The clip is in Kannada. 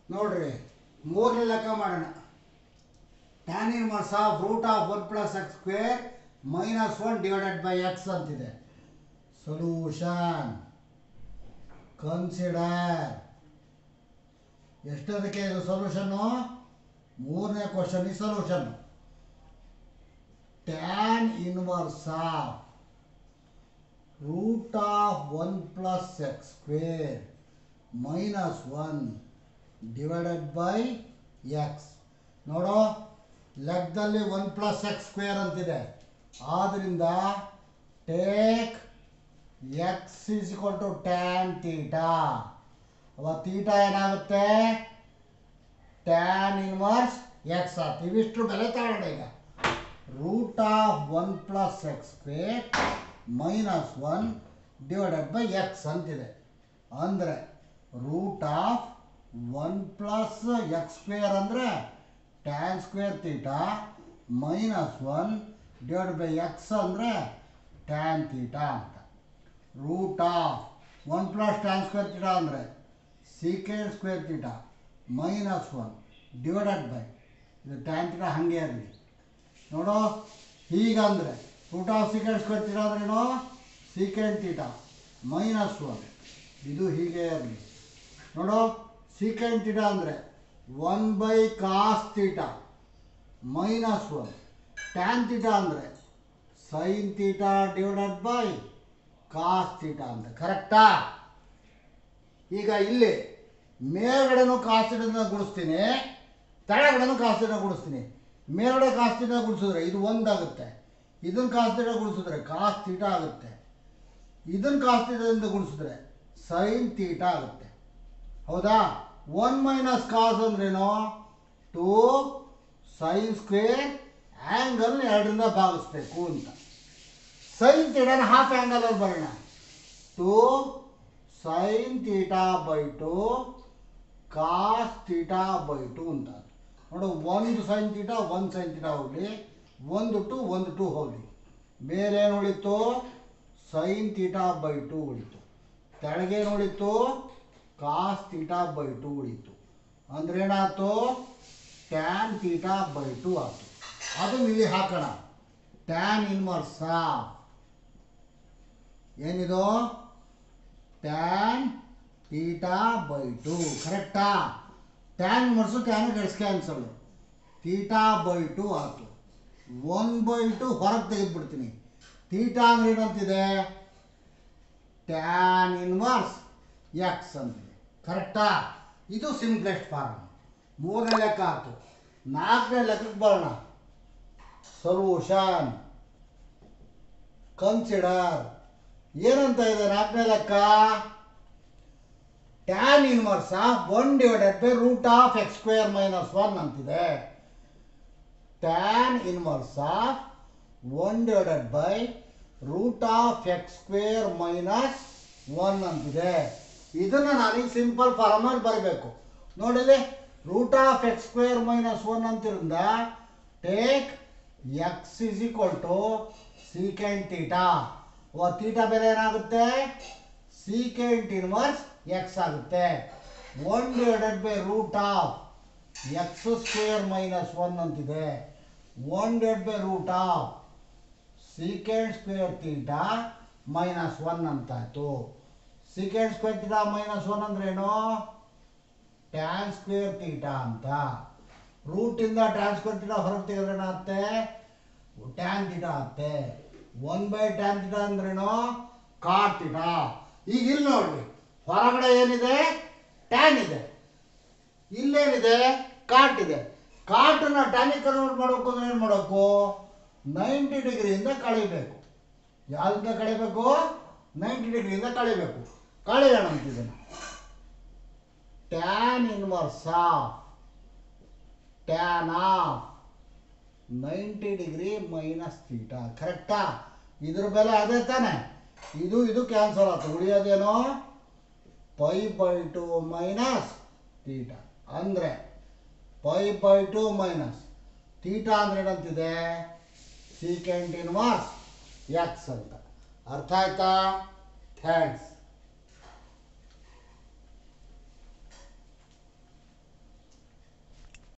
ನೋಡ್ರಿ ಮೂರನೇ ಲೆಕ್ಕ ಮಾಡೋಣ tan inverse of root of one plus x square minus one divided by x ಅಂತಿದೆ ಸೊಲ್ಯೂಷನ್ ಕನ್ಸಿಡರ್ ಎಷ್ಟದಕ್ಕೆ ಇದು ಸೊಲ್ಯೂಷನ್ನು ಮೂರನೇ ಕ್ವಶನ್ ಈ solution tan inverse of root of one plus x square minus one divided by x ನೋಡೋ ಲೆಕ್ಕದಲ್ಲಿ ಒನ್ ಪ್ಲಸ್ ಎಕ್ಸ್ ಸ್ಕ್ವೇರ್ ಅಂತಿದೆ ಆದ್ದರಿಂದ take x is equal to tan theta ಅವ ತೀಟಾ ಏನಾಗುತ್ತೆ ಟ್ಯಾನ್ ಇನ್ವರ್ಸ್ ಎಕ್ಸ್ ಆಯ್ತು ಇವಿಷ್ಟು ಬೆಲೆ ತಗೊಳ್ಳೋಣ ಈಗ root of one plus x square minus one divided by x ಅಂತಿದೆ ಅಂದರೆ root of one plus x square ಅಂದರೆ tan square theta minus one divide by x ಅಂದರೆ ಟ್ಯಾನ್ ತೀಟಾ ಅಂತ root of one plus tan square theta ಅಂದರೆ secant square theta minus one divided by ಇದು ಟ್ಯಾನ್ ತೀಟಾ ಹಾಗೆ ಇರಲಿ ನೋಡು ಹೀಗಂದರೆ root of secant square theta ಅಂದ್ರೇನು ಸೀಕೆಂಡ್ ತೀಟಾ ಮೈನಸ್ ಒನ್ ಇದು ಹೀಗೆ ಇರಲಿ ನೋಡು ಸೀಕೆಂಡ್ ತೀಟಾ ಅಂದರೆ one by cos theta minus one tan theta ಅಂದರೆ sine theta divided by cos theta ಅಂತ ಕರೆಕ್ಟಾ ಈಗ ಇಲ್ಲಿ ಮೇಲ್ಗಡೆನೂ ಕಾಸಿನ ಗುಡಿಸ್ತೀನಿ ತೆಳಗಡೆನೂ ಕಾಸಿನ ಗುಡಿಸ್ತೀನಿ ಮೇಲ್ಗಡೆ ಕಾಸ್ತಿನ ಗುಡಿಸಿದ್ರೆ ಇದು ಒಂದಾಗುತ್ತೆ ಇದನ್ನು ಕಾಸ್ತಿನ ಗುಡಿಸಿದ್ರೆ ಕಾಸ್ ತೀಟಾ ಆಗುತ್ತೆ ಇದನ್ನು ಕಾಸ್ತಿದಿಂದ ಗುಣಿಸಿದ್ರೆ ಸೈನ್ ತೀಟಾ ಆಗುತ್ತೆ ಹೌದಾ ಒನ್ ಮೈನಸ್ ಕಾಸ್ ಅಂದ್ರೇನು ಟು ಸೈನ್ ಸ್ಕ್ವೇರ್ ಆ್ಯಂಗಲ್ ಎರಡರಿಂದ ಭಾಗಿಸ್ಬೇಕು ಅಂತ ಸೈನ್ ತೀಟಾನ ಹಾಫ್ ಆ್ಯಂಗಲಲ್ಲಿ ಬರೋಣ two sine theta by two cos theta by two ಅಂತ ನೋಡು ಒಂದು ಸೈನ್ ತೀಟಾ ಒಂದು ಸೈನ್ ತೀಟಾ ಹೋಗಲಿ ಒಂದು ಟು ಒಂದು ಟು ಹೋಗಲಿ ಬೇರೆ ಏನು ಉಳಿತು ಸೈನ್ ತೀಟಾ ಬೈ ಟು ಉಳಿತು ಕೆಳಗೇನು ಉಳಿತು ಕಾಸ್ ತೀಟಾ ಬೈ ಟು ಉಳಿತು ಅಂದ್ರೆ ಏನಾಯ್ತು ಟ್ಯಾನ್ ತೀಟಾ ಬೈ ಟು ಆಯ್ತು ಅದು ಇಲ್ಲಿ ಹಾಕೋಣ ಟ್ಯಾನ್ ಇನ್ವರ್ಸ್ ಏನಿದು ಟ್ಯಾನ್ ತೀಟಾ ಬೈ ಟು ಕರೆಕ್ಟಾ tan inverse tan gets cancel theta by two ಆಯ್ತು ಒನ್ ಬೈ ಟು ಹೊರಗೆ ತೆಗೆದುಬಿಡ್ತೀನಿ ತೀಟಾ ಅಂದ್ರೆ ಏನಂತಿದೆ ಟ್ಯಾನ್ ಇನ್ವರ್ಸ್ ಎಕ್ಸ್ ಅಂತಿದೆ ಕರೆಕ್ಟಾ ಇದು ಸಿಂಪ್ಲೆಸ್ಟ್ ಫಾರ್ಮ್ ಮೂರನೇ ಲೆಕ್ಕ ಆಯ್ತು ನಾಲ್ಕನೇ ಲೆಕ್ಕಕ್ಕೆ ಬರೋಣ ಸೊಲ್ಯೂಷನ್ ಕನ್ಸಿಡರ್ ಏನಂತ ಇದೆ ನಾಲ್ಕನೇ ಲೆಕ್ಕ tan inverse of one divided by root of x square minus one ಅಂತಿದೆ tan inverse of one divided by root of x square minus one ಅಂತಿದೆ ಇದನ್ನು ನಾನೀಗ ಸಿಂಪಲ್ ಫಾರ್ಮಲ್ಲಿ ಬರಬೇಕು ನೋಡಿಲಿ root of x square minus one ಅಂತಿರಿಂದ take x is equal to secant theta ಓ ತೀಟಾ ಬೆಲೆ ಏನಾಗುತ್ತೆ ಸೀಕೆಂಟ್ ಇನ್ವರ್ಸ್ ಎಕ್ಸ್ ಆಗುತ್ತೆ one divided by root of x square minus one ಅಂತಿದೆ one divide by root of secant square theta minus one ಅಂತಾಯ್ತು secant square theta minus one ಅಂದ್ರೇನು ಟ್ಯಾನ್ ಸ್ಕ್ವೇರ್ ತೀಟಾ ಅಂತ ರೂಟಿಂದ ಟ್ಯಾನ್ ಸ್ಕ್ವೇರ್ ತೀಟಾ ಹೊರಗೆ ತೆಗೆದ್ರೆ ಏನಾಗುತ್ತೆ ಟ್ಯಾನ್ ತೀಟಾ ಆಗುತ್ತೆ ಒನ್ ಬೈ ಟ್ಯಾನ್ ತೀಟಾ ಅಂದ್ರೇನು ಕಾಟ್ ತೀಟಾ ಈಗ ಇಲ್ಲಿ ನೋಡ್ರಿ ಹೊರಗಡೆ ಏನಿದೆ ಟ್ಯಾನ್ ಇದೆ ಇಲ್ಲೇನಿದೆ ಕಾಟ್ ಇದೆ ಕಾಟನ್ನ ಟ್ಯಾನಿಗೆ ಕನ್ವರ್ಟ್ ಮಾಡಬೇಕು ಅಂದ್ರೆ ಏನು ಮಾಡಬೇಕು ನೈಂಟಿ ಡಿಗ್ರಿಯಿಂದ ಕಳಿಬೇಕು ಯಾವ್ದಿಂದ ಕಳಿಬೇಕು ನೈಂಟಿ ಡಿಗ್ರಿಯಿಂದ ಕಳಿಬೇಕು ಕಳೆಯೋಣ ಅಂತ ಇದನ್ನು tan inverse of tan of ninety degree minus theta ಕರೆಕ್ಟಾ ಇದ್ರ ಬೆಲೆ ಅದೇ ತಾನೆ ಇದು ಇದು ಕ್ಯಾನ್ಸಲ್ ಆಯ್ತು ಉಳಿಯೋದೇನೋ pi by two minus theta ಅಂದರೆ pi by two minus theta ಅಂದ್ರೆ ಏನಂತಿದೆ ಸೀಕೆಂಟ್ ಇನ್ವರ್ಸ್ ಎಕ್ಸ್ ಅಂತ ಅರ್ಥ ಆಯ್ತಾ ಥ್ಯಾಂಕ್ಸ್